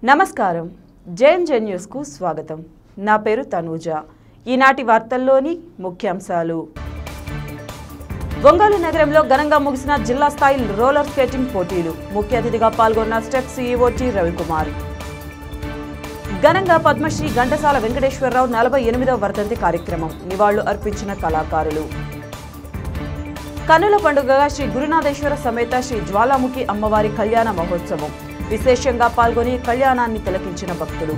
నమస్కారం జేఎంజే న్యూస్కు స్వాగతం నా పేరు తనూజ ఈనాటి వార్తల్లోని ముఖ్యాంశాలు ఒంగోలు నగరంలో ఘనంగా ముగిసిన జిల్లా స్థాయి రోలర్ స్కేటింగ్ పోటీలు ముఖ్య అతిథిగా పాల్గొన్న స్టెప్ సీఈఓ టి రవికుమార్ ఘనంగా పద్మశ్రీ ఘంటసాల వెంకటేశ్వరరావు నలభై ఎనిమిదవ వర్ధంతి కార్యక్రమం నివాళులు అర్పించిన కళాకారులు కన్నుల పండుగగా శ్రీ గురునాథేశ్వర సమేత శ్రీ జ్వాలాముఖి అమ్మవారి కళ్యాణ మహోత్సవం విశేషంగా పాల్గొని కళ్యాణాన్ని తిలకించిన భక్తులు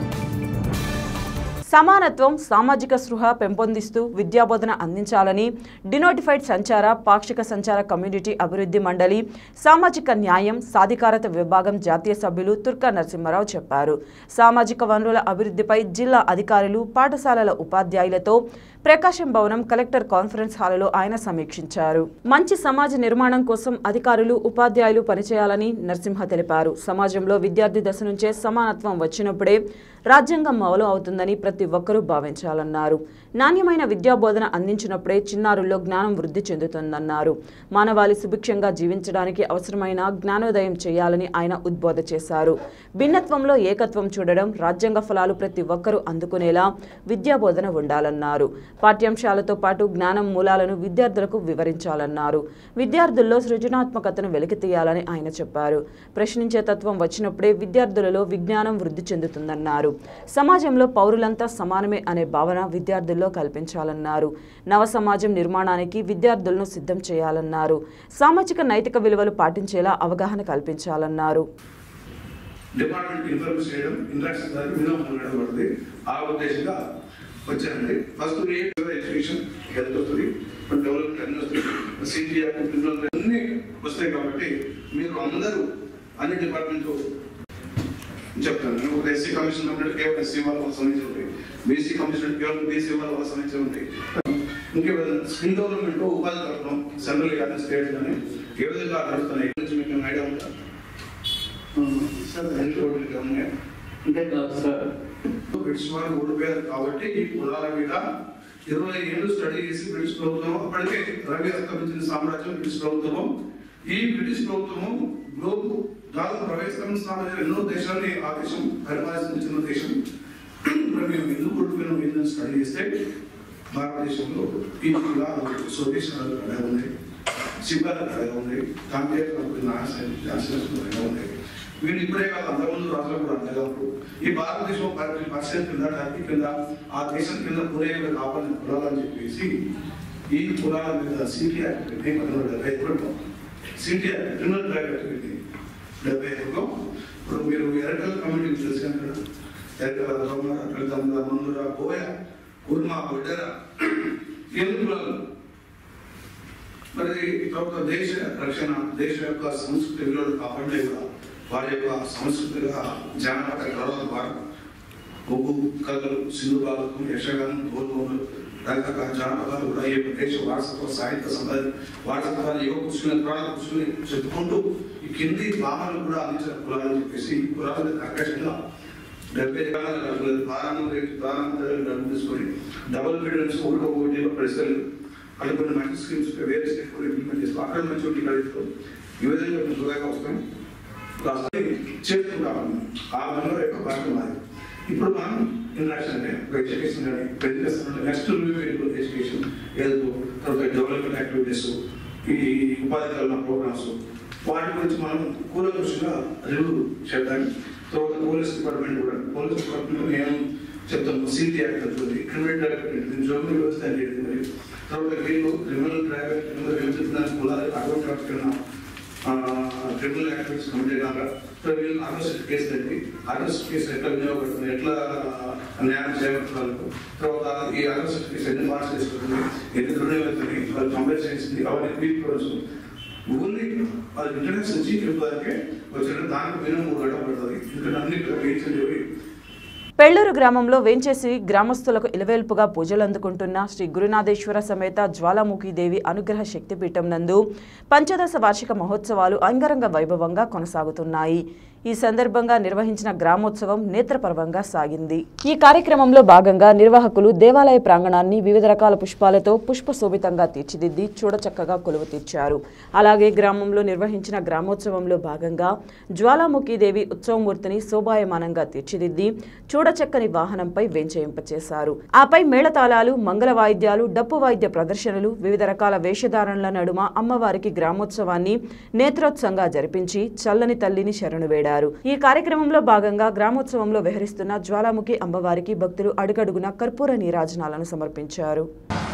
సమానత్వం సామాజిక స్పృహ పెంపొందిస్తూ విద్యాబోధన అందించాలని డినోటిఫైడ్ సంచార పాక్షిక సంచార కమ్యూనిటీ అభివృద్ధి మండలి సామాజిక న్యాయం సాధికారత విభాగం జాతీయ సభ్యులు తుర్క నరసింహారావు చెప్పారు సామాజిక వనరుల అభివృద్ధిపై జిల్లా అధికారులు పాఠశాలల ఉపాధ్యాయులతో ప్రకాశం భవనం కలెక్టర్ కాన్ఫరెన్స్ హాలులో ఆయన సమీక్షించారు మంచి సమాజ నిర్మాణం కోసం అధికారులు ఉపాధ్యాయులు పనిచేయాలని నరసింహ తెలిపారు సమాజంలో విద్యార్థి దశ నుంచే సమానత్వం వచ్చినప్పుడే రాజ్యాంగం అమలు అవుతుందని ప్రతి ఒక్కరూ భావించాలన్నారు నాణ్యమైన విద్యా బోధన అందించినప్పుడే చిన్నారుల్లో జ్ఞానం వృద్ధి చెందుతుందన్నారు మానవాళి సుభిక్షంగా జీవించడానికి అవసరమైన జ్ఞానోదయం చేయాలని ఆయన ఉద్బోధ చేశారు భిన్నత్వంలో ఏకత్వం చూడడం రాజ్యాంగ ఫలాలు ప్రతి ఒక్కరూ అందుకునేలా విద్యా బోధన ఉండాలన్నారు పాఠ్యాంశాలతో పాటు జ్ఞానం మూలాలను విద్యార్థులకు వివరించాలన్నారు విద్యార్థుల్లో సృజనాత్మకతను వెలికితీయాలని ఆయన చెప్పారు ప్రశ్నించే తత్వం వచ్చినప్పుడే విద్యార్థులలో విజ్ఞానం వృద్ధి చెందుతుందన్నారు సమాజంలో పౌరులంతా సమానమే అనే భావన విద్యార్థుల్లో కల్పించాలన్నారు నవ సమాజం నిర్మాణానికి విద్యార్థులను సిద్ధం చేయాలన్నారు సామాజిక నైతిక విలువలు పాటించేలా అవగాహన కల్పించాలన్నారు డిపార్ట్మెంట్ ఇన్ఫర్మేషన్ చేయడం ఇంట్రాక్షన్ ద్వారా వినోదం నడబడుతుంది ఆ ఉద్దేశంగా వచ్చానండి ఫస్ట్ ఎడ్యుకేషన్ హెల్త్ వస్తుంది డెవలప్మెంట్ అన్ని వస్తుంది సిటిఆర్ అన్ని వస్తాయి కాబట్టి మీరు అందరూ అన్ని డిపార్ట్మెంట్ చెప్తాను నేను ఒక ఎస్సీ కమిషన్ ఉన్నప్పుడు కేవలం ఎస్సీ వాళ్ళ సంబంధించి ఉంటాయి బీసీ కమిషన్ కేవలం బీసీ వాళ్ళ సంబంధించి ఉంటాయి ఇంకే స్కిల్ డెవలప్మెంట్ ఉపాధి కల్పనం సెంట్రల్ కానీ స్టేట్ కానీ ఏ విధంగా నడుస్తున్నాయి ఈ గురించి మీకు ఐడియా ఉందా సార్ హెల్త్ రోడ్లు ఉన్నాయి అంటే కాదు సార్ బ్రిటిష్ వారు ఓడిపోయారు కాబట్టి ఈ కులాల మీద ఇరవై ఏళ్ళు స్టడీ చేసి బ్రిటిష్ ప్రభుత్వం అప్పటికే రవి అస్తమించిన సామ్రాజ్యం బ్రిటిష్ ప్రభుత్వము ఈ బ్రిటిష్ ప్రభుత్వము గ్లోబ్ దాదాపు ప్రవేశం సామ్రాజ్యం ఎన్నో దేశాన్ని ఆ దేశం పరిపాలించిన దేశం మరి మేము ఎందుకు ఓడిపోయినాం ఏంటని స్టడీ చేస్తే భారతదేశంలో ఈ కులాలు స్వదేశాలు అలాగే ఉన్నాయి శివాలు అలాగే ఉన్నాయి కాంగ్రెస్ నాశనం అలాగే ఉన్నాయి వీళ్ళు ఇప్పుడే కాదు అంతకుముందు రాష్ట్రం కూడా అంతగా ఉంటారు ఈ భారతదేశం పది పర్సెంట్ కింద టర్కీ కింద ఆ దేశం కింద పూరేగా కాపాడిన కులాలని చెప్పేసి ఈ కులాల మీద సిటీ యాక్ట్ పెట్టి పంతొమ్మిది డెబ్బై ఐదులో city act criminal track act పెట్టి డెబ్బై ఐదులో ఇప్పుడు మీరు ఎరకల్ కమిటీ తెలుసు కదా ఎరకల దొంగ అక్కల మందుర బోయ కుర్మ బొడ్డెర ఎన్ని కులాలు మరి ఒక దేశ రక్షణ దేశ యొక్క సంస్కృతి విలువలు కాపాడలే కూడా వారి యొక్క సంస్కృతిగా జానపద కళల ద్వారా ఒగ్గు కథలు సింధుబాలకు యక్షగానం గోల్గోలు రకరకాల జానపదాలు కూడా ఈ యొక్క దేశ వారసత్వ సాహిత్య సంపద వారసత్వాన్ని యువ కూర్చుని పురాణ కూర్చుని చెప్పుకుంటూ ఈ కింది భావనలు కూడా అందించిన కులాలని చెప్పేసి ఈ కులాలని కర్కశంగా డెబ్బై రకాల ప్రారంభం ప్రారంభం డబ్బు తీసుకొని డబుల్ బెడ్రూమ్స్ ఒకటి ఒకటి పరిస్థితులు అలా కొన్ని మంచి స్కీమ్స్ వేరే స్టేట్ కూడా ఇంప్లిమెంట్ చేస్తాం అక్కడ మంచి ఒకటి కలిగిస్తాం ఈ విధంగా కొంచెం సులభంగా వస్తాం చేస్తున్నాం ఆ మనలో యొక్క భాగం అది ఇప్పుడు మనం ఇంట్రాక్షన్ అంటే ఒక ఎడ్యుకేషన్ కానీ education next review education health తర్వాత డెవలప్మెంట్ యాక్టివిటీస్ ఈ ఉపాధి కల్పన ప్రోగ్రామ్స్ వాటి గురించి మనం కూలదృష్టిగా రివ్యూ చేద్దాం తర్వాత పోలీస్ డిపార్ట్మెంట్ కూడా పోలీస్ డిపార్ట్మెంట్ నేను చెప్తాను సిటీ యాక్ట్ ఉంటుంది క్రిమినల్ యాక్ట్ జోబుల్ వ్యవస్థ అనేది మరి తర్వాత వీళ్ళు క్రిమినల్ ట్రాక్ క్రిమినల్ వ్యవస్థ కులాలు అటువంటి కన్నా ట్రిపుల్ యాక్టివిటీస్ కమిటీ కాగా సో వీళ్ళు అరెస్ట్ కేసు పెట్టి అరెస్ట్ కేసు ఎట్లా వినియోగపడుతుంది ఎట్లా న్యాయం చేయబడుతున్నారు తర్వాత ఈ అరెస్ట్ కేసు ఎన్ని మార్క్స్ చేసుకుంటుంది ఎన్ని దుర్వినియోగతుంది వాళ్ళు కంప్లైంట్ చేసింది అవన్నీ తీసుకోవచ్చు ఓన్లీ అది ఇంటర్నెట్ నుంచి ఇప్పటికే వచ్చిన దానికి మినిమం మూడు గంటలు పడుతుంది ఇంకా అన్ని వేయించండి పెళ్లూరు గ్రామంలో వేంచేసి గ్రామస్తులకు ఇలవేల్పుగా పూజలు అందుకుంటున్న శ్రీ గురునాథేశ్వర సమేత జ్వాలాముఖీదేవి అనుగ్రహ శక్తిపీఠం నందు పంచదశ వార్షిక మహోత్సవాలు అంగరంగ వైభవంగా కొనసాగుతున్నాయి ఈ సందర్భంగా నిర్వహించిన గ్రామోత్సవం నేత్రపర్వంగా సాగింది ఈ కార్యక్రమంలో భాగంగా నిర్వాహకులు దేవాలయ ప్రాంగణాన్ని వివిధ రకాల పుష్పాలతో పుష్ప శోభితంగా తీర్చిదిద్ది చూడచక్కగా కొలువు తీర్చారు అలాగే గ్రామంలో నిర్వహించిన గ్రామోత్సవంలో భాగంగా జ్వాలాముఖీదేవి ఉత్సవమూర్తిని శోభాయమానంగా తీర్చిదిద్ది చూడచక్కని వాహనంపై వేంచేయింపచేశారు ఆపై మేళతాళాలు మంగళ వాయిద్యాలు డప్పు వాయిద్య ప్రదర్శనలు వివిధ రకాల వేషధారణల నడుమ అమ్మవారికి గ్రామోత్సవాన్ని నేత్రోత్సవంగా జరిపించి చల్లని తల్లిని శరణు వేడారు ఈ కార్యక్రమంలో భాగంగా గ్రామోత్సవంలో విహరిస్తున్న జ్వాలాముఖి అమ్మవారికి భక్తులు అడుగడుగున కర్పూర నీరాజనాలను సమర్పించారు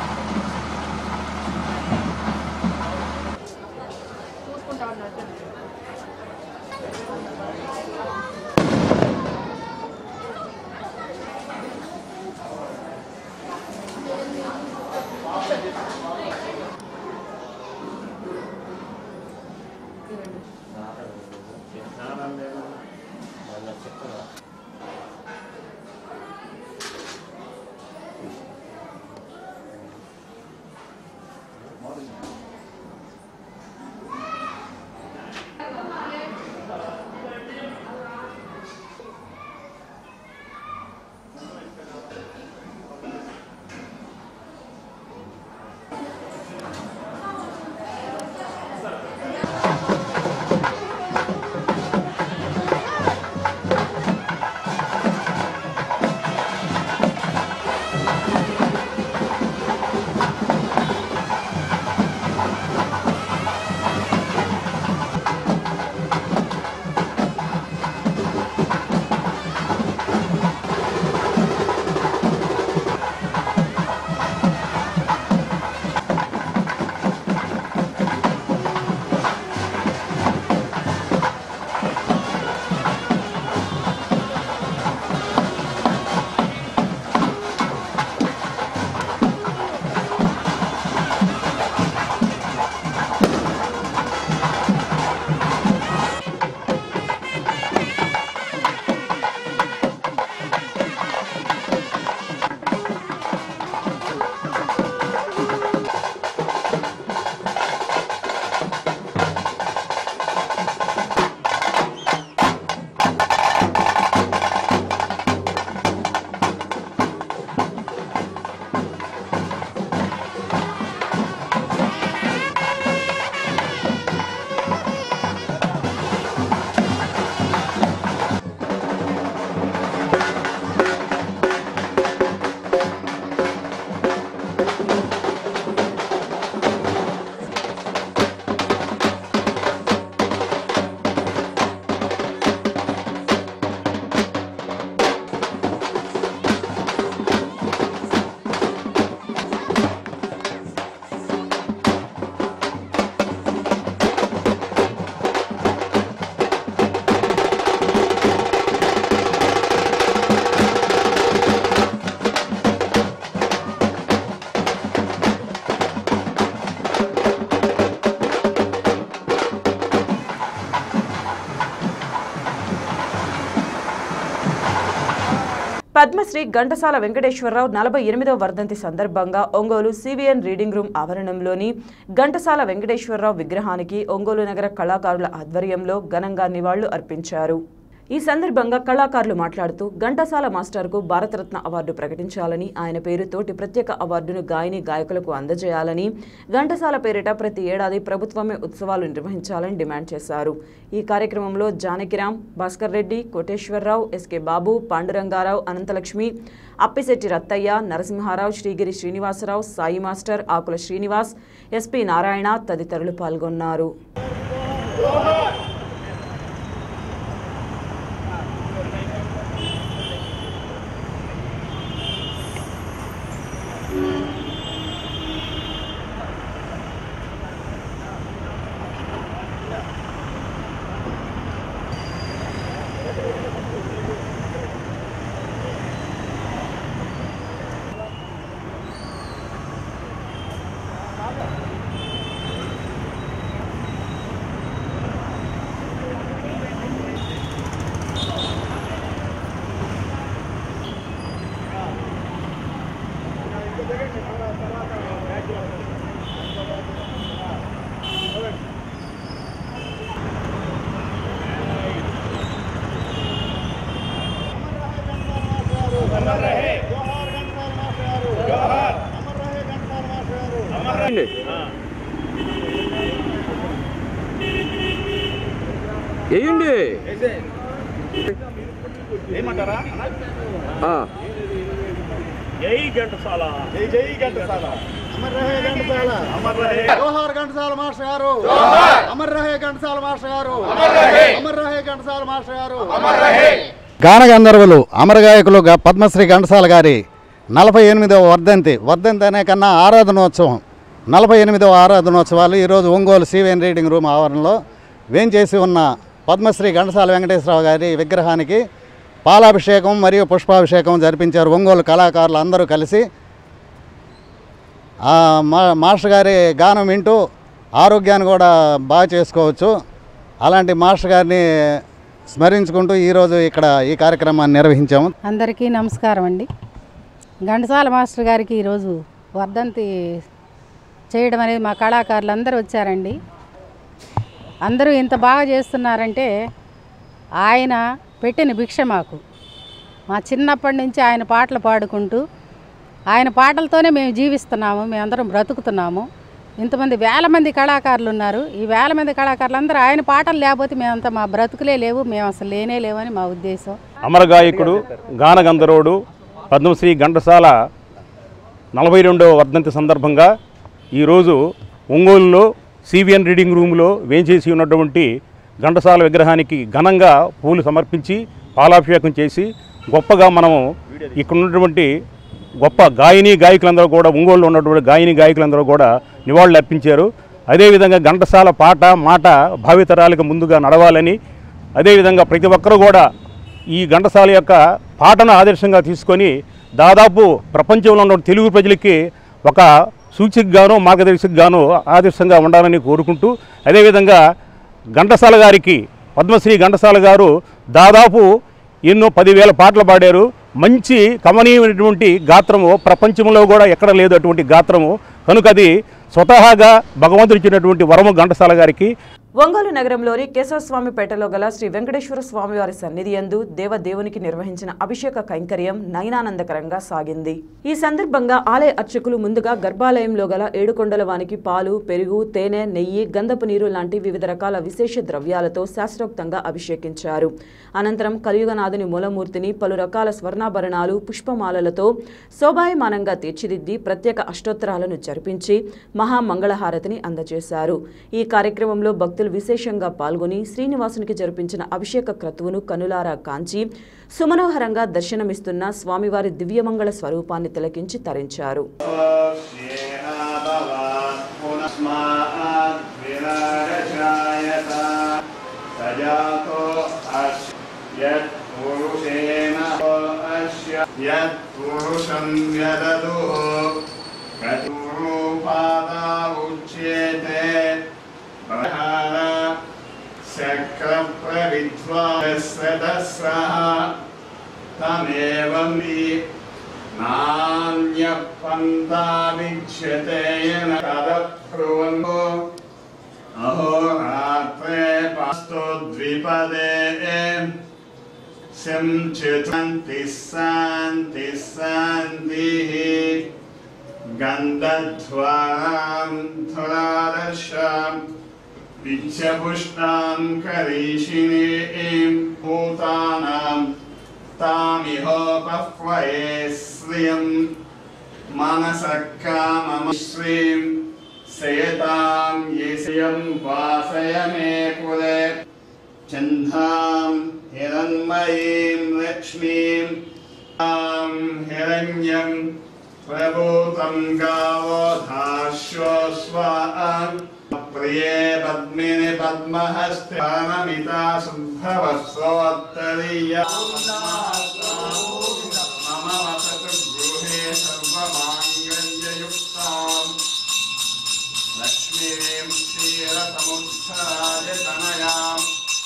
పద్మశ్రీ ఘంటసాల వెంకటేశ్వరరావు నలభై ఎనిమిదవ వర్ధంతి సందర్భంగా ఒంగోలు సివిఎన్ రీడింగ్ రూమ్ ఆవరణంలోని ఘంటసాల వెంకటేశ్వరరావు విగ్రహానికి ఒంగోలు నగర కళాకారుల ఆధ్వర్యంలో ఘనంగా నివాళులు అర్పించారు ఈ సందర్భంగా కళాకారులు మాట్లాడుతూ ఘంటసాల మాస్టర్కు భారతరత్న అవార్డు ప్రకటించాలని ఆయన పేరుతోటి ప్రత్యేక అవార్డును గాయని గాయకులకు అందజేయాలని ఘంటసాల పేరిట ప్రతి ఏడాది ప్రభుత్వమే ఉత్సవాలు నిర్వహించాలని డిమాండ్ చేశారు ఈ కార్యక్రమంలో Janakiram Bhaskar Reddy Koteswararao SK Babu Pandurangarao Ananthalakshmi Appisetti Rattaiah Narasimharao Srigiri Srinivasarao Sai master Akula Srinivas SP Narayana తదితరులు పాల్గొన్నారు వేయండి ఏమంటారా ఆ, జై ఘంటసాల జై జై ఘంటసాల అమర్ రహే ఘంటసాల అమర్ రహే జోహార్ ఘంటసాల మాస్టర్ గారు అమర్ రహే ఘంటసాల మాస్టర్ గారు అమర్ రహే ఘంటసాల మాస్టర్ గారు గాన గంధర్వులు అమరగాయకులు గా- పద్మశ్రీ ఘంటసాల గారి నలభై ఎనిమిదవ వర్ధంతి వర్ధంతి అనే కన్నా ఆరాధనోత్సవం నలభై ఎనిమిదవ ఆరాధనోత్సవాలు ఈరోజు ఒంగోలు సివిఎన్ రీడింగ్ రూమ్ ఆవరణలో వేంచేసి ఉన్న పద్మశ్రీ ఘంటసాల వెంకటేశ్వరరావు గారి విగ్రహానికి పాలాభిషేకం మరియు పుష్పాభిషేకం జరిపించారు ఒంగోలు కళాకారులు అందరూ కలిసి ఆ మా మాస్టర్ గారి గానం వింటూ ఆరోగ్యాన్ని కూడా బాగా చేసుకోవచ్చు అలాంటి మాస్టర్ గారిని స్మరించుకుంటూ ఈరోజు ఇక్కడ ఈ కార్యక్రమాన్ని నిర్వహించాము అందరికీ నమస్కారం అండి ఘంటసాల మాస్టర్ గారికి ఈరోజు వర్ధంతి చేయడం అనేది మా కళాకారులు అందరూ వచ్చారండి అందరూ ఇంత బాగా చేస్తున్నారంటే ఆయన పెట్టిన భిక్ష మాకు మా చిన్నప్పటి నుంచి ఆయన పాటలు పాడుకుంటూ ఆయన పాటలతోనే మేము జీవిస్తున్నాము మేమందరం బ్రతుకుతున్నాము ఇంతమంది వేల మంది కళాకారులు ఉన్నారు ఈ వేల మంది కళాకారులు అందరూ ఆయన పాటలు లేకపోతే మేమంతా మా బ్రతుకులే లేవు మేము అసలు లేనే లేవని మా ఉద్దేశం అమర గాయకుడు గాన గంధర్వుడు పద్మశ్రీ ఘంటసాల నలభై రెండవ వర్ధంతి సందర్భంగా ఈరోజు ఒంగోలులో సివిఎన్ రీడింగ్ రూమ్లో వేంచేసి ఉన్నటువంటి ఘంటసాల విగ్రహానికి ఘనంగా పూలు సమర్పించి పాలాభిషేకం చేసి గొప్పగా మనము ఇక్కడ ఉన్నటువంటి గొప్ప గాయని గాయకులందరూ కూడా ఒంగోలులో ఉన్నటువంటి గాయని గాయకులందరూ కూడా నివాళులు అర్పించారు అదేవిధంగా ఘంటసాల పాట మాట భావితరాలకు ముందుగా నడవాలని అదేవిధంగా ప్రతి ఒక్కరూ కూడా ఈ ఘంటసాల యొక్క పాటను ఆదర్శంగా తీసుకొని దాదాపు ప్రపంచంలో ఉన్న తెలుగు ప్రజలకి ఒక సూచికగాను మార్గదర్శకగాను ఆదర్శంగా ఉండాలని కోరుకుంటూ అదేవిధంగా ఘంటసాల గారికి పద్మశ్రీ ఘంటసాల గారు దాదాపు ఎన్నో పదివేల పాటలు పాడారు మంచి కమనీయమైనటువంటి గాత్రము ప్రపంచంలో కూడా ఎక్కడ లేదు అటువంటి గాత్రము కనుక అది స్వతహాగా భగవంతుడు ఇచ్చినటువంటి వరము ఘంటసాల గారికి ఒంగోలు నగరంలోని కేశవస్వామిపేటలో గల శ్రీ వెంకటేశ్వర స్వామివారి సన్నిధి యందు దేవదేవునికి నిర్వహించిన అభిషేక కైంకర్యం నయనానందకరంగా సాగింది ఈ సందర్భంగా ఆలయ అర్చకులు ముందుగా గర్భాలయంలో గల ఏడుకొండల వానికి పాలు పెరుగు తేనె నెయ్యి గంధపు నీరు లాంటి వివిధ రకాల విశేష ద్రవ్యాలతో శాస్త్రోక్తంగా అభిషేకించారు అనంతరం కలియుగనాథుని మూలమూర్తిని పలు రకాల స్వర్ణాభరణాలు పుష్పమాలలతో శోభాయమానంగా తీర్చిదిద్ది ప్రత్యేక అష్టోత్తరాలను జరిపించి మహామంగళహారతిని అందజేశారు ఈ కార్యక్రమంలో భక్తులు విశేషంగా పాల్గొని శ్రీనివాసునికి జరిపించిన అభిషేక క్రతువును కనులారా కాంచి సుమనోహరంగా దర్శనమిస్తున్న స్వామివారి దివ్యమంగళ స్వరూపాన్ని తిలకించి తరించారు యత్పురుషం వ్యదదు కచూపాదా ఉచ్యేతే ప్రహార శక్రప్రవిద్వాసదస్రః తమేవం వి నాణ్యపంతా విచ్యతే యన తదబ్రువన్ను అహోరాత్రే పాస్తో ద్విపదే శంచితంతి శాంతి శాంతిః గంధధ్వాం ధురాదర్శాం పిచ్చపుష్టాం కరీషిణీం భూతానాం తామిహోపహ్వయే శ్రియం మనసక్కామశ్రీం శయతాం యశయం వాసయ మే కులే చందాం హిరణ్మయీం లక్ష్మీం తాం హిరణ్యం प्रभूतं गावो धाश्वस्वान् प्रिये पद्मिनि पद्महस्ते पानमिता शुभवस्वोत्तरीया मम वसतु गृहे सर्वमाङ्गल्ययुक्ताम् लक्ष्मीं क्षीरसमुत्थाय तनयाम्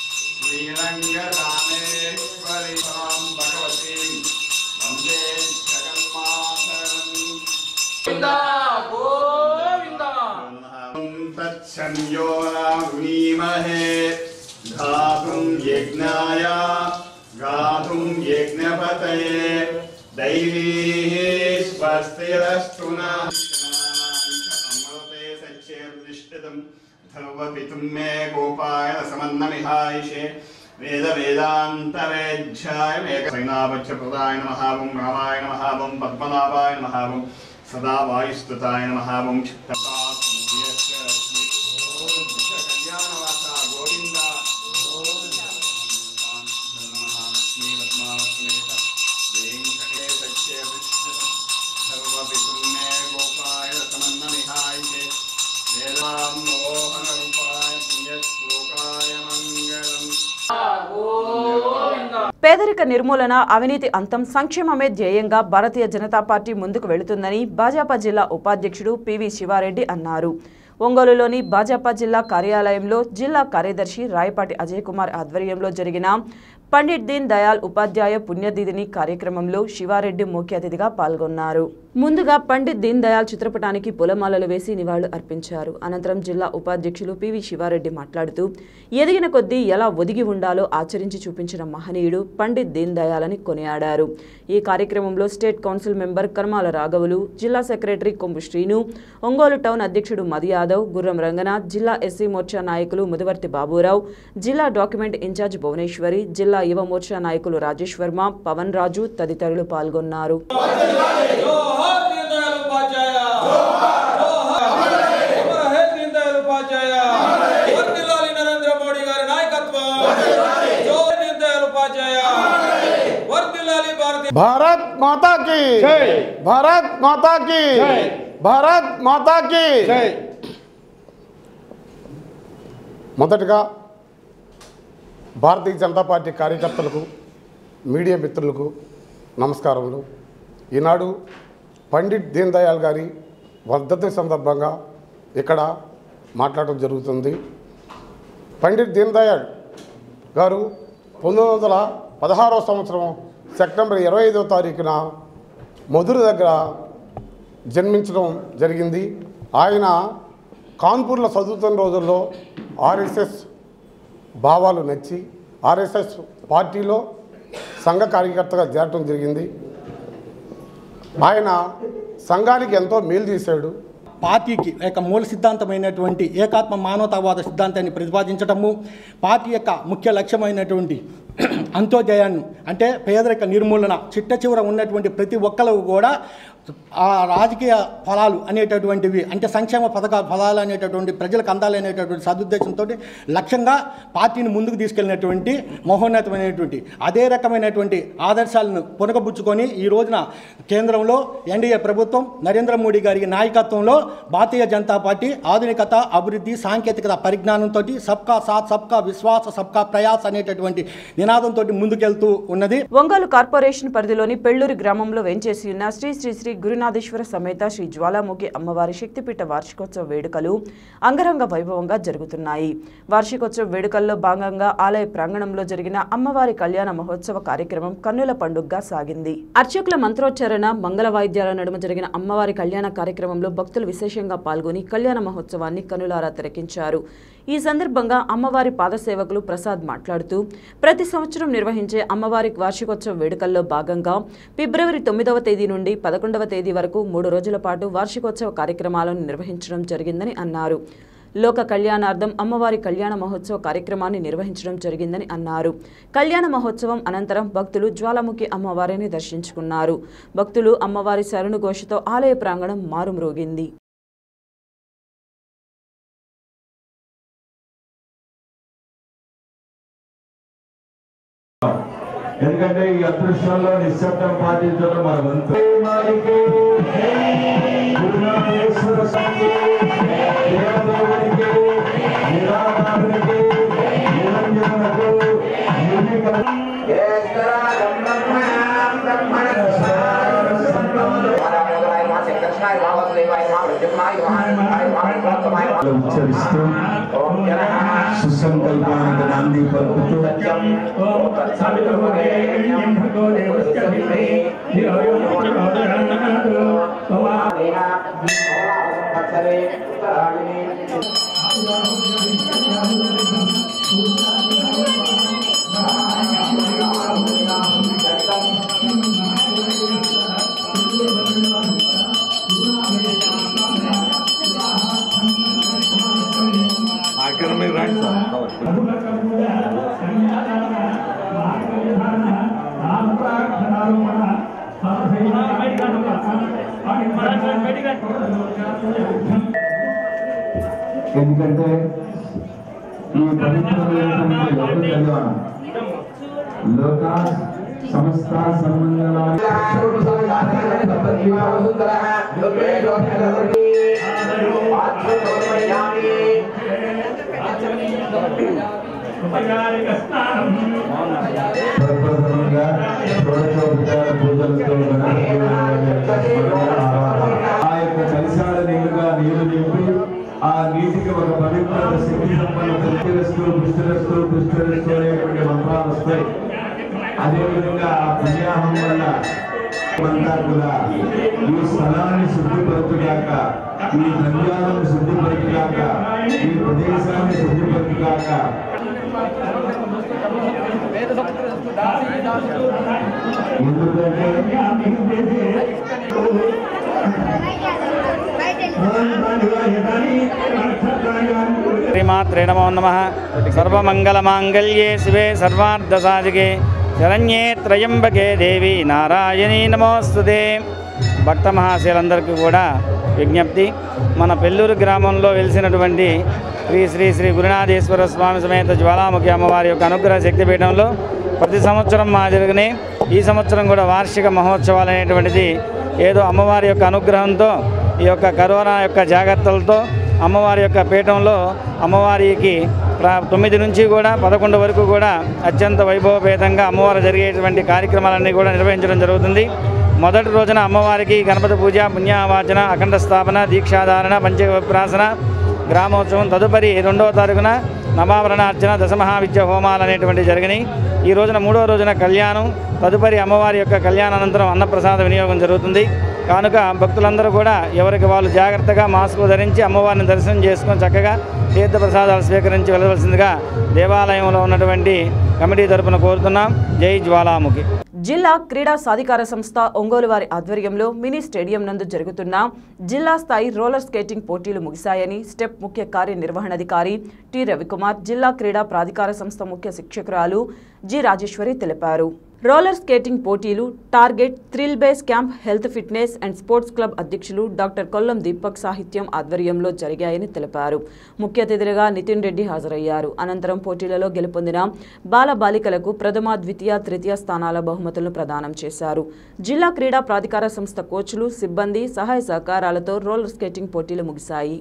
श्रीरङ्गदानेश्वरीं भगवतीं वन्दे जगन्मातरम् तच्छन्यो नीमहे धातुं यज्ञाय गातुं यज्ञपतये दैवीः स्वस्तिरस्तु नः अमृते सर्वपितुं मे गोपाय समन्नमिहायिषे वेदवेदान्तवेध्याय मेघसेनापच्च प्रदाय नमः वं रामाय नमः वं पद्मनाभाय नमः वं सदा वायुस्तुताय नमः वं चित्तपा सूर्यस्य रश्मि ॐ कल्याणवासा गोविन्द सर्वपितुं मे गोपाय समन्नमिहायिषे वेदां मोहनरूपाय पुण्यश्लोकाय मङ्गलम् పేదరిక నిర్మూలన అవినీతి అంతం సంక్షేమమే ధ్యేయంగా భారతీయ జనతా పార్టీ ముందుకు వెళుతుందని భాజపా జిల్లా ఉపాధ్యక్షుడు పివి శివారెడ్డి అన్నారు ఒంగోలులోని భాజపా జిల్లా కార్యాలయంలో జిల్లా కార్యదర్శి రాయపాటి అజయ్ కుమార్ ఆధ్వర్యంలో జరిగిన పండిట్ దీన్ దయాల్ ఉపాధ్యాయ పుణ్యతిథిని కార్యక్రమంలో శివారెడ్డి ముఖ్య అతిథిగా పాల్గొన్నారు ముందుగా పండిట్ దీన్ దయాల్ చిత్రపటానికి పూలమాలలు వేసి నివాళులు అర్పించారు అనంతరం జిల్లా ఉపాధ్యక్షులు పివి శివారెడ్డి మాట్లాడుతూ ఎదిగిన కొద్దీ ఎలా ఒదిగి ఉండాలో ఆచరించి చూపించిన మహనీయుడు పండిట్ దీన్ దయాల్ అని కొనియాడారు ఈ కార్యక్రమంలో స్టేట్ కౌన్సిల్ మెంబర్ కర్మాల రాఘవులు జిల్లా సెక్రటరీ కొంబు శ్రీను ఒంగోలు టౌన్ అధ్యక్షుడు మది యాదవ్ గుర్రం రంగనాథ్ జిల్లా ఎస్సీ మోర్చా నాయకులు ముదివర్తి బాబురావు జిల్లా డాక్యుమెంట్ ఇన్ఛార్జ్ భువనేశ్వరి జిల్లా యువ మోర్చా నాయకులు రాజేష్ వర్మ పవన్ రాజు తదితరులు పాల్గొన్నారు జోహార్ దీన్ దయాళ్ ఉపాధ్యాయ జోహార్ అమర హే దీన్ దయాళ్ ఉపాధ్యాయ వర్ధిల్లాలి నరేంద్ర మోడీ గారి నాయకత్వం జోహార్ దీన్ దయాళ్ ఉపాధ్యాయ వర్ధిల్లాలి భారతీయ भारत माता की भारत माता की भारत माता की మొదటగా భారతీయ జనతా పార్టీ కార్యకర్తలకు మీడియా మిత్రులకు నమస్కారములు ఈనాడు పండిట్ దీన్ దయాళ్ గారి వర్ధంతి సందర్భంగా ఇక్కడ మాట్లాడటం జరుగుతుంది పండిట్ దీన్ దయాళ్ గారు పంతొమ్మిది వందల పదహారవ సంవత్సరం సెప్టెంబర్ ఇరవై ఐదవ తారీఖున మధుర దగ్గర జన్మించడం జరిగింది ఆయన కాన్పూర్లో చదువుతున్న రోజుల్లో ఆర్ఎస్ఎస్ భావాలు నచ్చి ఆర్ఎస్ఎస్ పార్టీలో సంఘ కార్యకర్తగా చేరటం జరిగింది ఆయన సంఘానికి ఎంతో మేలు చేశాడు పార్టీకి యొక్క మూల సిద్ధాంతమైనటువంటి ఏకాత్మ మానవతావాద సిద్ధాంతాన్ని ప్రతిపాదించటము పార్టీ యొక్క ముఖ్య లక్ష్యమైనటువంటి అంత్యోదయాన్ని అంటే పేదరిక నిర్మూలన చిట్ట చివర ఉన్నటువంటి ప్రతి ఒక్కరు కూడా ఆ రాజకీయ ఫలాలు అనేటటువంటివి అంటే సంక్షేమ పథక ఫలాలు అనేటటువంటి ప్రజలకు అందాలి అనేటటువంటి సదుద్దేశంతో లక్ష్యంగా పార్టీని ముందుకు తీసుకెళ్ళినటువంటి మహోన్నతమైనటువంటి అదే రకమైనటువంటి ఆదర్శాలను పునకబుచ్చుకొని ఈ రోజున కేంద్రంలో ఎన్డీఏ ప్రభుత్వం నరేంద్ర మోడీ గారి నాయకత్వంలో భారతీయ జనతా పార్టీ ఆధునికత అభివృద్ధి సాంకేతికత పరిజ్ఞానంతో సబ్కా సాత్ సబ్కా విశ్వాస సబ్కా ప్రయాస్ అనేటటువంటి నినాదంతో ముందుకెళ్తూ ఉన్నది ఒంగోలు కార్పొరేషన్ పరిధిలోని పెళ్లూరి గ్రామంలో వెంచేసి ఉన్న శ్రీ శ్రీ శ్రీ గురునాథేశ్వర సమేత శ్రీ జ్వాలాముఖి అమ్మవారి శక్తిపీఠ వార్షికోత్సవ వేడుకలు అంగరంగ వైభవంగా జరుగుతున్నాయి వార్షికోత్సవ వేడుకల్లో భాగంగా ఆలయ ప్రాంగణంలో జరిగిన అమ్మవారి కళ్యాణ మహోత్సవ కార్యక్రమం కన్నుల పండుగగా సాగింది అర్చకుల మంత్రోచ్చారణ మంగళ వాయిద్యాల నడుమ జరిగిన అమ్మవారి కళ్యాణ కార్యక్రమంలో భక్తులు విశేషంగా పాల్గొని కళ్యాణ మహోత్సవాన్ని కనులారా తిలకించారు ఈ సందర్భంగా అమ్మవారి పాదసేవకులు ప్రసాద్ మాట్లాడుతూ ప్రతి సంవత్సరం నిర్వహించే అమ్మవారి వార్షికోత్సవ వేడుకల్లో భాగంగా ఫిబ్రవరి తొమ్మిదవ తేదీ నుండి పదకొండవ తేదీ వరకు మూడు రోజుల పాటు వార్షికోత్సవ కార్యక్రమాలను నిర్వహించడం జరిగిందని అన్నారు లోక కళ్యాణార్థం అమ్మవారి కళ్యాణ మహోత్సవ కార్యక్రమాన్ని నిర్వహించడం జరిగిందని అన్నారు కళ్యాణ మహోత్సవం అనంతరం భక్తులు జ్వాలాముఖి అమ్మవారిని దర్శించుకున్నారు భక్తులు అమ్మవారి శరణు ఘోషతో ఆలయ ప్రాంగణం మారుమ్రోగింది ఎందుకంటే ఈ అదృష్టంలో నిశ్శబ్దం పాటించడం మన వంతు వారికి గురునాథేశ్వర స్వామికి, దేవదేవునికి, నిరాకారునికి, నిరంజనులకు, నిర్వికల్ప- ఉచ్చరిస్తూ సుసంకల్పానికి నాంది పలుకుతూ ఎందుకంటే ఈ పవిత్రమైనటువంటి లోక కళ్యాణం లోక సమస్త సన్మంగళాన్ని ప్రప్రథమంగా షోడశోపచార పూజలతో ఆ యొక్క కలిశాల నీరుగా నీరు నింపి ఆ నీటికి ఒక పవిత్రత శక్తి సంపన్న పుష్టిరస్తు పుష్టిరస్తు పుష్టిరస్తు అనేటువంటి మంత్రాలు వస్తాయి అదేవిధంగా ఆ పుణ్యాహం వల్ల అంతా కూడా ఈ స్థలాన్ని శుద్ధిపరచుగాక ఈ ధన్యాలను శుద్ధిపరచుగాక ఈ ప్రదేశాన్ని శుద్ధిపరచుగాక శ్రీమాత్రే నమో నమ సర్వమంగళమాంగళ్యే శివే సర్వార్థసాధికే శరణ్యే త్రయంబకే దేవి నారాయణీ నమోస్తుతే భక్త మహాశయులందరికీ కూడా విజ్ఞప్తి మన పెల్లూరు గ్రామంలో వెలిసినటువంటి శ్రీ శ్రీ శ్రీ గురునాథేశ్వర స్వామి సమేత జ్వాలాముఖి అమ్మవారి యొక్క అనుగ్రహ శక్తిపీఠంలో ప్రతి సంవత్సరం మా జరిగినాయి ఈ సంవత్సరం కూడా వార్షిక మహోత్సవాలు అనేటువంటిది ఏదో అమ్మవారి యొక్క అనుగ్రహంతో ఈ యొక్క కరోనా యొక్క జాగ్రత్తలతో అమ్మవారి యొక్క పీఠంలో అమ్మవారికి ప్రా- తొమ్మిది నుంచి కూడా పదకొండు వరకు కూడా అత్యంత వైభవపేతంగా అమ్మవారు జరిగేటువంటి కార్యక్రమాలన్నీ కూడా నిర్వహించడం జరుగుతుంది మొదటి రోజున అమ్మవారికి గణపతి పూజ పుణ్యావాచన అఖండ స్థాపన దీక్షాధారణ పంచప్రాసన గ్రామోత్సవం తదుపరి రెండవ తారీఖున నవావరణార్చన దశమహావిద్య హోమాలు అనేటువంటి జరిగినాయి ఈ రోజున మూడవ రోజున కళ్యాణం తదుపరి అమ్మవారి యొక్క కళ్యాణానంతరం అన్నప్రసాద వినియోగం జరుగుతుంది కానుక భక్తులందరూ కూడా ఎవరికి వాళ్ళు జాగ్రత్తగా మాస్కు ధరించి అమ్మవారిని దర్శనం చేసుకొని చక్కగా తీర్థ ప్రసాదాలు స్వీకరించి వెళ్ళవలసిందిగా దేవాలయంలో ఉన్నటువంటి కమిటీ తరపున కోరుతున్నాం జై జ్వాలాముఖి జిల్లా క్రీడా సాధికార సంస్థ ఒంగోలు వారి ఆధ్వర్యంలో మినీ స్టేడియం నందు జరుగుతున్న జిల్లా స్థాయి రోలర్ స్కేటింగ్ పోటీలు ముగిశాయని స్టెప్ ముఖ్య కార్యనిర్వహణాధికారి టి రవికుమార్ జిల్లా క్రీడా ప్రాధికార సంస్థ ముఖ్య శిక్షకురాలు జి రాజేశ్వరి తెలిపారు రోలర్ స్కేటింగ్ పోటీలు target thrill base camp health fitness and sports club అధ్యక్షులు డాక్టర్ కొల్లం దీపక్ సాహిత్యం ఆధ్వర్యంలో జరిగాయని తెలిపారు ముఖ్య అతిథులుగా నితిన్ రెడ్డి హాజరయ్యారు అనంతరం పోటీలలో గెలుపొందిన బాల బాలికలకు ప్రథమ ద్వితీయ తృతీయ స్థానాల బహుమతులను ప్రదానం చేశారు జిల్లా క్రీడా ప్రాధికార సంస్థ కోచ్లు సిబ్బంది సహాయ సహకారాలతో రోలర్ స్కేటింగ్ పోటీలు ముగిశాయి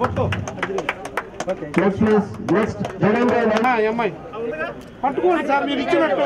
అమ్మాయి పట్టుకోండి సార్ మీరు ఇచ్చినట్టు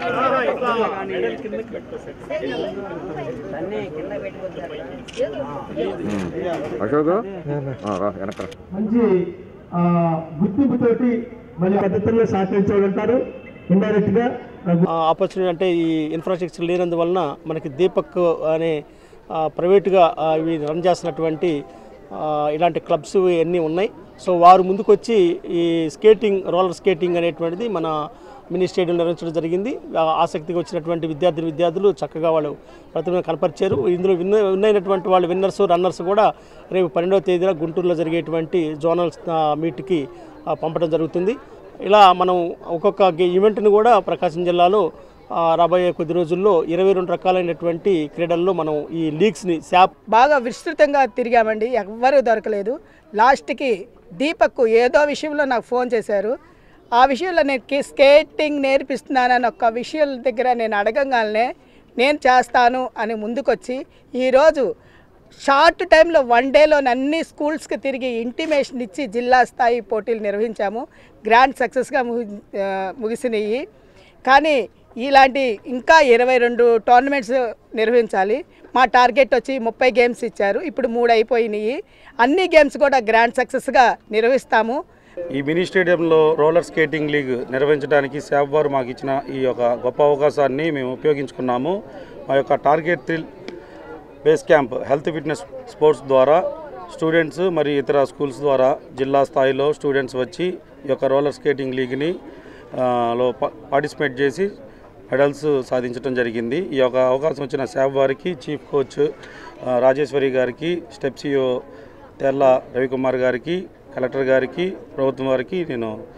మంచి ఆ, గుర్తింపుతోటి మళ్ళీ పద్ధతుల్లో సహకరించగలుగుతారు ఇండైరెక్ట్ గా ఆపర్చునిటీ అంటే ఈ ఇన్ఫ్రాస్ట్రక్చర్ లేనందువలన మనకి దీపక్ అనే ఆ, ప్రైవేటుగా ఆ, ఇవి రన్ చేస్తున్నటువంటి ఆ, ఇలాంటి క్లబ్స్ ఇవన్నీ ఉన్నాయి సో వారు ముందుకొచ్చి ఈ స్కేటింగ్ రోలర్ స్కేటింగ్ అనేటువంటిది మన మినీ స్టేడియం నిర్వహించడం జరిగింది ఆ, ఆసక్తిగా వచ్చినటువంటి విద్యార్థి విద్యార్థులు చక్కగా వాళ్ళు ప్రతిభను కనపరిచారు ఇందులో విన్ విన్ అయినటువంటి వాళ్ళు విన్నర్స్ రన్నర్స్ కూడా రేపు పన్నెండవ తేదీన గుంటూరులో జరిగేటువంటి జోనల్ ఆ, మీట్కి ఆ, పంపడం జరుగుతుంది ఇలా మనం ఒక్కొక్క గే- ఈవెంట్ని కూడా ప్రకాశం జిల్లాలో ఆ, రాబోయే కొద్ది రోజుల్లో ఇరవై రెండు రకాలైనటువంటి క్రీడల్లో మనం ఈ లీగ్స్ని శాప్ బాగా విస్తృతంగా తిరిగామండి ఎవ్వరూ దొరకలేదు లాస్ట్కి దీపక్ ఏదో విషయంలో నాకు ఫోన్ చేశారు ఆ విషయంలో నేను కి- స్కేటింగ్ నేర్పిస్తున్నానని ఒక విషయం దగ్గర నేను అడగంగానే నేను చేస్తాను అని ముందుకొచ్చి ఈరోజు షార్ట్ టైంలో వన్ డేలో అన్ని స్కూల్స్కి తిరిగి ఇంటిమేషన్ ఇచ్చి జిల్లా స్థాయి పోటీలు నిర్వహించాము గ్రాండ్ సక్సెస్గా ముగి ఆ, ముగిసినాయి కానీ ఇలాంటి ఇంకా ఇరవై రెండు టోర్నమెంట్స్ నిర్వహించాలి మా టార్గెట్ వచ్చి ముప్పై గేమ్స్ ఇచ్చారు ఇప్పుడు మూడు అయిపోయినాయి అన్ని గేమ్స్ కూడా గ్రాండ్ సక్సెస్గా నిర్వహిస్తాము ఈ మినీ స్టేడియంలో రోలర్ స్కేటింగ్ లీగ్ నిర్వహించడానికి శాప్ వారు మాకు ఇచ్చిన ఈ యొక్క గొప్ప అవకాశాన్ని మేము ఉపయోగించుకున్నాము మా యొక్క target thrill base camp health fitness sports ద్వారా స్టూడెంట్స్ మరియు ఇతర స్కూల్స్ ద్వారా జిల్లా స్థాయిలో స్టూడెంట్స్ వచ్చి ఈ యొక్క రోలర్ స్కేటింగ్ లీగ్ని ఆ, లో పా- పార్టిసిపేట్ చేసి మెడల్స్ సాధించడం జరిగింది ఈ యొక్క అవకాశం వచ్చిన శాప్ వారికి చీఫ్ కోచ్ ఆ, రాజేశ్వరి గారికి స్టెప్ సిఓ తెల్ల రవికుమార్ గారికి కలెక్టర్ గారికి ప్రభుత్వం వారికి నేను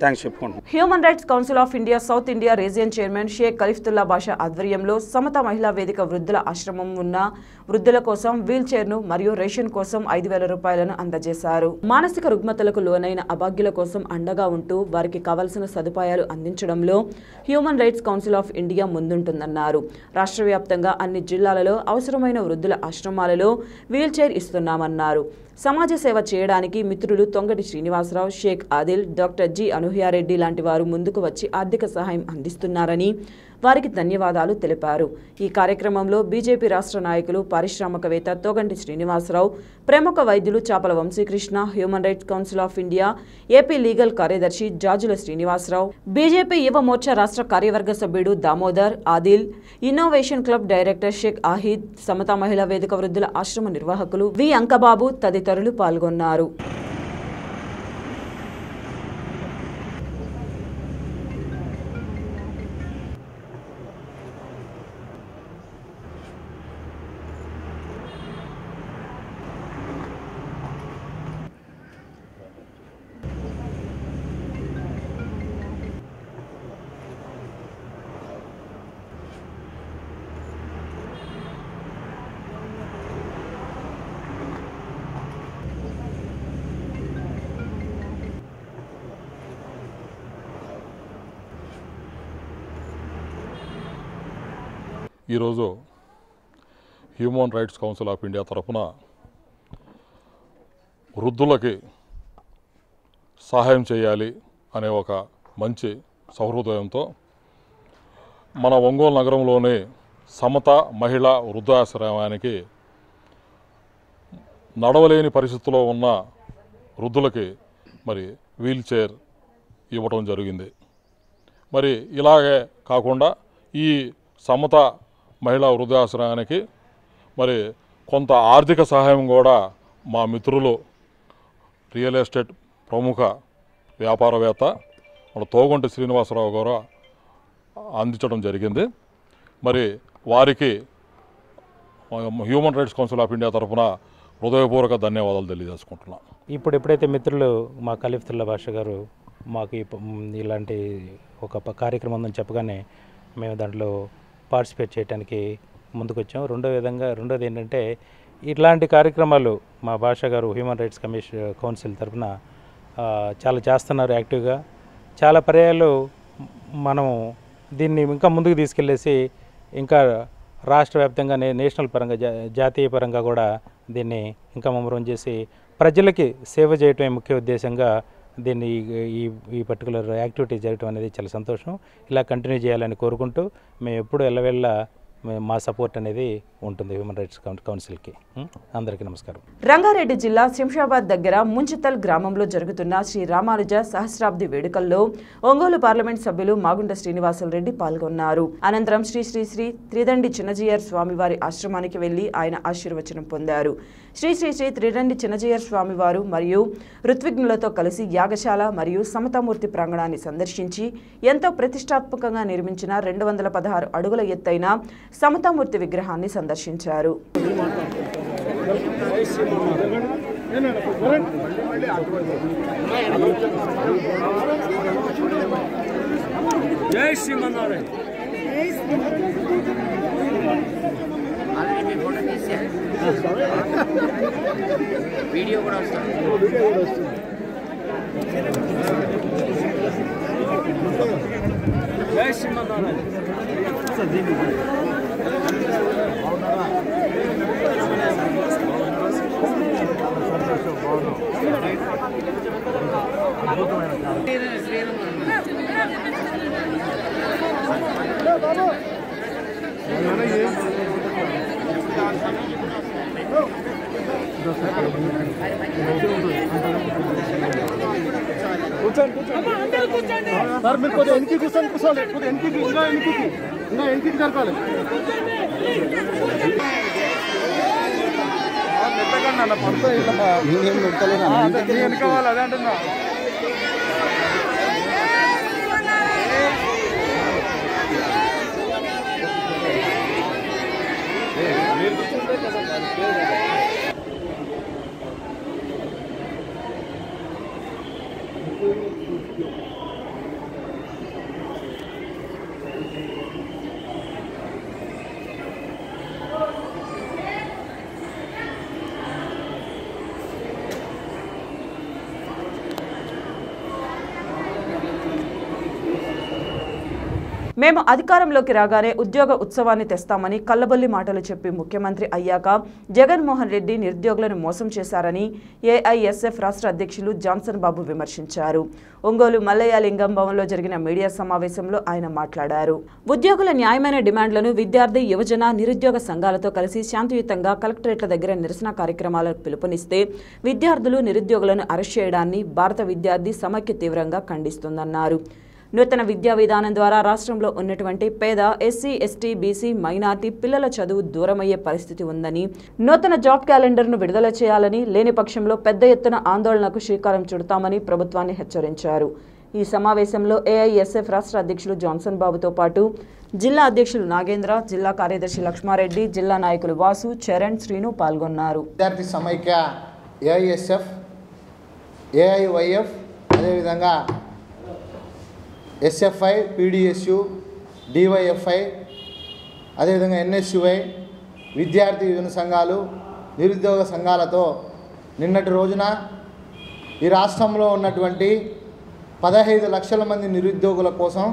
థ్యాంక్స్ చెప్పుకుంటున్నాను human rights council of India South India region chairman Sheikh Khaleefatullah Basha ఆధ్వర్యంలో సమత మహిళా వేదిక వృద్ధుల ఆశ్రమం ఉన్న వృద్ధుల కోసం వీల్ చైర్ను మరియు రేషన్ కోసం ఐదు వేల రూపాయలను అందజేశారు మానసిక రుగ్మతలకు లోనైన అభాగ్యుల కోసం అండగా ఉంటూ వారికి కావలసిన సదుపాయాలు అందించడంలో human rights council of India ముందుంటుందన్నారు రాష్ట్ర వ్యాప్తంగా అన్ని జిల్లాలలో అవసరమైన వృద్ధుల ఆశ్రమాలలో వీల్ చైర్ ఇస్తున్నామన్నారు సమాజ సేవ చేయడానికి మిత్రులు తొంగటి శ్రీనివాసరావు షేక్ ఆదిల్ డాక్టర్ జి అనూహ్యారెడ్డి లాంటి వారు ముందుకు వచ్చి ఆర్థిక సహాయం అందిస్తున్నారని వారికి ధన్యవాదాలు తెలిపారు ఈ కార్యక్రమంలో బీజేపీ రాష్ట్ర నాయకులు పారిశ్రామికవేత్త తోగంటి శ్రీనివాసరావు ప్రముఖ వైద్యులు Chapala Vamsikrishna human rights council of India AP legal కార్యదర్శి జాజుల శ్రీనివాసరావు బీజేపీ యువ మోర్చా రాష్ట్ర కార్యవర్గ సభ్యుడు Damodar Adil innovation club director Sheikh Ahid Samata Mahila Vedika వృద్ధుల ఆశ్రమ నిర్వాహకులు వి అంకబాబు తదితరులు పాల్గొన్నారు ఈరోజు human rights council of India తరఫున వృద్ధులకి సహాయం చేయాలి అనే ఒక మంచి సహృదయంతో మన ఒంగోలు నగరంలోని సమత మహిళా వృద్ధాశ్రమానికి నడవలేని పరిస్థితిలో ఉన్న వృద్ధులకి మరి వీల్ చైర్ ఇవ్వటం జరిగింది మరి ఇలాగే కాకుండా ఈ సమత మహిళా వృద్ధాశ్రయానికి మరి కొంత ఆర్థిక సహాయం కూడా మా మిత్రులు రియల్ ఎస్టేట్ ప్రముఖ వ్యాపారవేత్త మన తోగొంటి శ్రీనివాసరావు గారు అందించడం జరిగింది మరి వారికి human rights council of India తరఫున హృదయపూర్వక ధన్యవాదాలు తెలియజేసుకుంటున్నాను ఇప్పుడు ఎప్పుడైతే మిత్రులు మా ఖలీఫ్తుల్లా భాష గారు మాకు ఈ ప- మ్, ఇలాంటి ఒక ప- కార్యక్రమం ఉందని చెప్పగానే మేము దాంట్లో పార్టిసిపేట్ చేయడానికి ముందుకు వచ్చాం రెండో విధంగా రెండోది ఏంటంటే ఇట్లాంటి కార్యక్రమాలు మా భాష గారు హ్యూమన్ రైట్స్ కమిషన్ కౌన్సిల్ తరఫున ఆ, చాలా చేస్తున్నారు యాక్టివ్గా చాలా పర్యాయాలు మనం దీన్ని ఇంకా ముందుకు తీసుకెళ్ళేసి ఇంకా రాష్ట్ర వ్యాప్తంగా నే- నేషనల్ పరంగా జా జాతీయ పరంగా కూడా దీన్ని ఇంకా ముమ్మరం చేసి ప్రజలకి సేవ చేయటమే ముఖ్య ఉద్దేశంగా దీన్ని ఈ- ఈ ఈ పర్టికులర్ యాక్టివిటీ చేయటం అనేది చాలా సంతోషం ఇలా కంటిన్యూ చేయాలని కోరుకుంటూ మేము ఎప్పుడు ఎల్లవెళ్ళ మే- మా సపోర్ట్ అనేది ఉంటుంది హ్యూమన్ రైట్స్ కౌన్- కౌన్సిల్కి ఉం? అందరికీ నమస్కారం రంగారెడ్డి జిల్లా శంషాబాద్ దగ్గర ముంచితల్ గ్రామంలో జరుగుతున్న శ్రీ రామానుజ సహస్రాబ్ది వేడుకల్లో ఒంగోలు పార్లమెంట్ సభ్యులు మాగుంట శ్రీనివాసులరెడ్డి పాల్గొన్నారు అనంతరం శ్రీ శ్రీ శ్రీ త్రిదండి చిన్నజీయర్ స్వామివారి ఆశ్రమానికి వెళ్లి ఆయన ఆశీర్వచనం పొందారు శ్రీ శ్రీ శ్రీ త్రిదండి చిన్నజీయర్ స్వామివారు మరియు ఋత్విజ్ఞులతో కలిసి యాగశాల మరియు సమతామూర్తి ప్రాంగణాన్ని సందర్శించి ఎంతో ప్రతిష్టాత్మకంగా నిర్మించిన రెండు వందల పదహారు అడుగుల ఎత్తైన సమతామూర్తి విగ్రహాన్ని సందర్శించారు జై శ్రీమన్నారాయణ వీడియో కూడా వస్తుంది జై శ్రీమన్నారాయణ కూర్చోండి కూర్చోండి సార్ మీరు కొద్దిగా ఎనికి కూర్చొని కూర్చోండి కొద్దిగా ఎనికి ఇంకా ఎనికి ఇంకా ఎనికి జరపాలి మెత్తగా పడతా ఇలా నేనేం పెడతలేను వెనుకోవాలి అదే అంటున్నా మేము అధికారంలోకి రాగానే ఉద్యోగ ఉత్సవాన్ని తెస్తామని కల్లబొల్లి మాటలు చెప్పి ముఖ్యమంత్రి అయ్యాక జగన్మోహన్ రెడ్డి నిరుద్యోగులను మోసం చేశారని ఏఐఎస్ఎఫ్ రాష్ట్ర అధ్యక్షులు జాన్సన్ బాబు విమర్శించారు ఒంగోలు మల్లయ్య లింగం భవన్లో జరిగిన మీడియా సమావేశంలో ఆయన మాట్లాడారు ఉద్యోగుల న్యాయమైన డిమాండ్లను విద్యార్థి యువజన నిరుద్యోగ సంఘాలతో కలిసి శాంతియుతంగా కలెక్టరేట్ల దగ్గర నిరసన కార్యక్రమాలకు పిలుపునిస్తే విద్యార్థులు నిరుద్యోగులను అరెస్ట్ చేయడాన్ని భారత విద్యార్థి సమైక్య తీవ్రంగా ఖండిస్తుందన్నారు నూతన విద్యా విధానం ద్వారా రాష్ట్రంలో ఉన్నటువంటి పేద ఎస్సీ ఎస్టీ బీసీ మైనార్టీ పిల్లల చదువు దూరమయ్యే పరిస్థితి ఉందని నూతన జాబ్ క్యాలెండర్ను విడుదల చేయాలని లేని పక్షంలో పెద్ద ఎత్తున ఆందోళనకు శ్రీకారం చుడతామని ప్రభుత్వాన్ని హెచ్చరించారు ఈ సమావేశంలో ఏఐఎస్ఎఫ్ రాష్ట్ర అధ్యక్షులు జాన్సన్ బాబుతో పాటు జిల్లా అధ్యక్షులు నాగేంద్ర జిల్లా కార్యదర్శి లక్ష్మారెడ్డి జిల్లా నాయకులు వాసు చరణ్ శ్రీను పాల్గొన్నారు విద్యార్థి సమైక్య ఏఐఎస్ఎఫ్ ఏఐవైఎఫ్ అదేవిధంగా ఎస్ఎఫ్ఐ పీడిఎస్యు డివైఎఫ్ఐ అదేవిధంగా ఎన్ఎస్యుఐ విద్యార్థి యువన సంఘాలు నిరుద్యోగ సంఘాలతో నిన్నటి రోజున ఈ రాష్ట్రంలో ఉన్నటువంటి పదహైదు లక్షల మంది నిరుద్యోగుల కోసం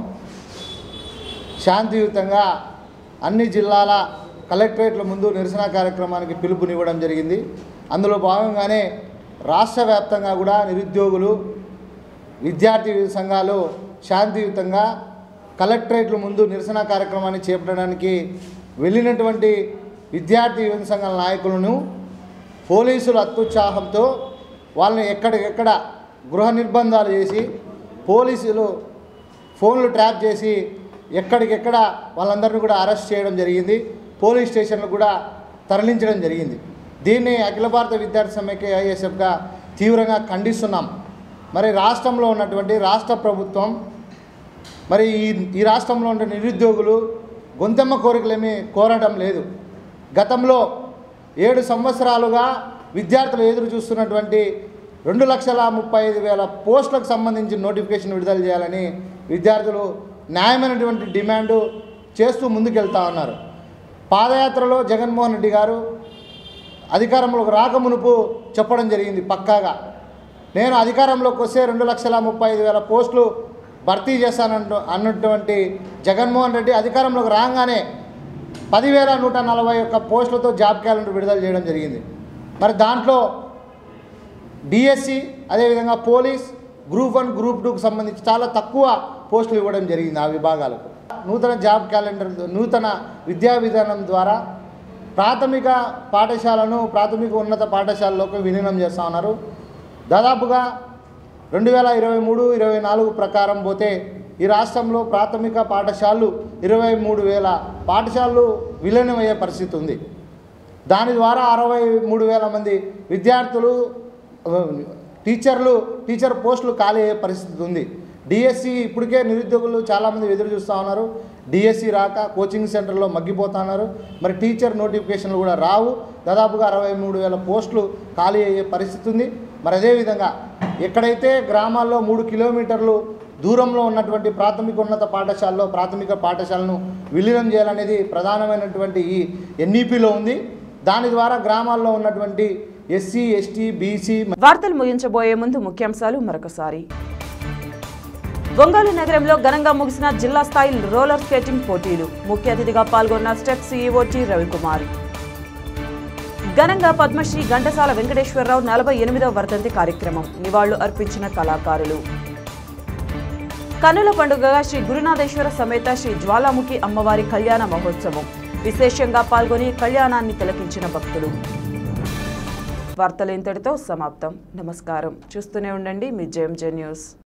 శాంతియుతంగా అన్ని జిల్లాల కలెక్టరేట్ల ముందు నిరసన కార్యక్రమానికి పిలుపునివ్వడం జరిగింది అందులో భాగంగానే రాష్ట్ర వ్యాప్తంగా కూడా నిరుద్యోగులు విద్యార్థి సంఘాలు శాంతియుతంగా కలెక్టరేట్ల ముందు నిరసన కార్యక్రమాన్ని చేపట్టడానికి వెళ్ళినటువంటి విద్యార్థి యువన సంఘాల నాయకులను పోలీసులు అత్యుత్సాహంతో వాళ్ళని ఎక్కడికెక్కడ గృహ నిర్బంధాలు చేసి పోలీసులు ఫోన్లు ట్రాప్ చేసి ఎక్కడికెక్కడ వాళ్ళందరినీ కూడా అరెస్ట్ చేయడం జరిగింది పోలీస్ స్టేషన్లు కూడా తరలించడం జరిగింది దీన్ని అఖిల భారత విద్యార్థి సమైక్య ఐఎస్ఎఫ్గా తీవ్రంగా ఖండిస్తున్నాం మరి రాష్ట్రంలో ఉన్నటువంటి రాష్ట్ర ప్రభుత్వం మరి ఈ ఈ రాష్ట్రంలో ఉండే నిరుద్యోగులు గొంతెమ్మ కోరికలేమీ కోరడం లేదు గతంలో ఏడు సంవత్సరాలుగా విద్యార్థులు ఎదురు చూస్తున్నటువంటి రెండు లక్షల ముప్పై ఐదు వేల పోస్టులకు సంబంధించి నోటిఫికేషన్ విడుదల చేయాలని విద్యార్థులు న్యాయమైనటువంటి డిమాండు చేస్తూ ముందుకెళ్తా ఉన్నారు పాదయాత్రలో జగన్మోహన్ రెడ్డి గారు అధికారంలోకి రాకమునుపు చెప్పడం జరిగింది పక్కాగా నేను అధికారంలోకి వస్తే రెండు లక్షల ముప్పై ఐదు వేల పోస్టులు భర్తీ చేస్తానంటూ అన్నటువంటి జగన్మోహన్ రెడ్డి అధికారంలోకి రాగానే పదివేల నూట నలభై ఒక్క పోస్టులతో జాబ్ క్యాలెండర్ విడుదల చేయడం జరిగింది మరి దాంట్లో డిఎస్సి అదేవిధంగా పోలీస్ గ్రూప్ వన్ గ్రూప్ టూకి సంబంధించి చాలా తక్కువ పోస్టులు ఇవ్వడం జరిగింది ఆ విభాగాలకు నూతన జాబ్ క్యాలెండర్ నూతన విద్యా విధానం ద్వారా ప్రాథమిక పాఠశాలను ప్రాథమిక ఉన్నత పాఠశాలలోకి విలీనం చేస్తూ ఉన్నారు దాదాపుగా రెండు వేల ఇరవై మూడు ఇరవై నాలుగు ప్రకారం పోతే ఈ రాష్ట్రంలో ప్రాథమిక పాఠశాలలు ఇరవై మూడు వేల పాఠశాలలు విలీనమయ్యే పరిస్థితి ఉంది దాని ద్వారా అరవై మూడు వేల మంది విద్యార్థులు ఆ, టీచర్లు టీచర్ పోస్టులు ఖాళీ అయ్యే పరిస్థితి ఉంది డిఎస్సి ఇప్పటికే నిరుద్యోగులు చాలామంది ఎదురు చూస్తూ ఉన్నారు డిఎస్సి రాక కోచింగ్ సెంటర్లో మగ్గిపోతున్నారు మరి టీచర్ నోటిఫికేషన్లు కూడా రావు దాదాపుగా అరవై మూడు వేల పోస్టులు ఖాళీ అయ్యే పరిస్థితి ఉంది మరి అదేవిధంగా ఎక్కడైతే గ్రామాల్లో మూడు కిలోమీటర్లు దూరంలో ఉన్నటువంటి ప్రాథమిక ఉన్నత పాఠశాలలో ప్రాథమిక పాఠశాలను విలీనం చేయాలనేది ప్రధానమైనటువంటి ఈ ఎన్ఈపిలో ఉంది దాని ద్వారా గ్రామాల్లో ఉన్నటువంటి ఎస్సీ ఎస్టీ బీసీ వార్తలు ముగించబోయే ముందు ముఖ్యాంశాలు మరొకసారి ఒంగోలు నగరంలో ఘనంగా ముగిసిన జిల్లా స్థాయి రోలర్ స్కేటింగ్ పోటీలు ముఖ్య అతిథిగా పాల్గొన్న స్టెప్ సీఈఓ టి రవికుమార్ ఘనంగా పద్మశ్రీ ఘంటసాల వెంకటేశ్వరరావు నలభై ఎనిమిదవ వర్ధంతి కార్యక్రమం నివాళులు అర్పించిన కళాకారులు కనుల పండుగగా శ్రీ గురునాథేశ్వర సమేత శ్రీ జ్వాలాముఖి అమ్మవారి కళ్యాణ మహోత్సవం విశేషంగా పాల్గొని కళ్యాణాన్ని తిలకించిన భక్తులు వార్తలు ఇంతటితో సమాప్తం నమస్కారం చూస్తూనే ఉండండి మీ జేఎంజే న్యూస్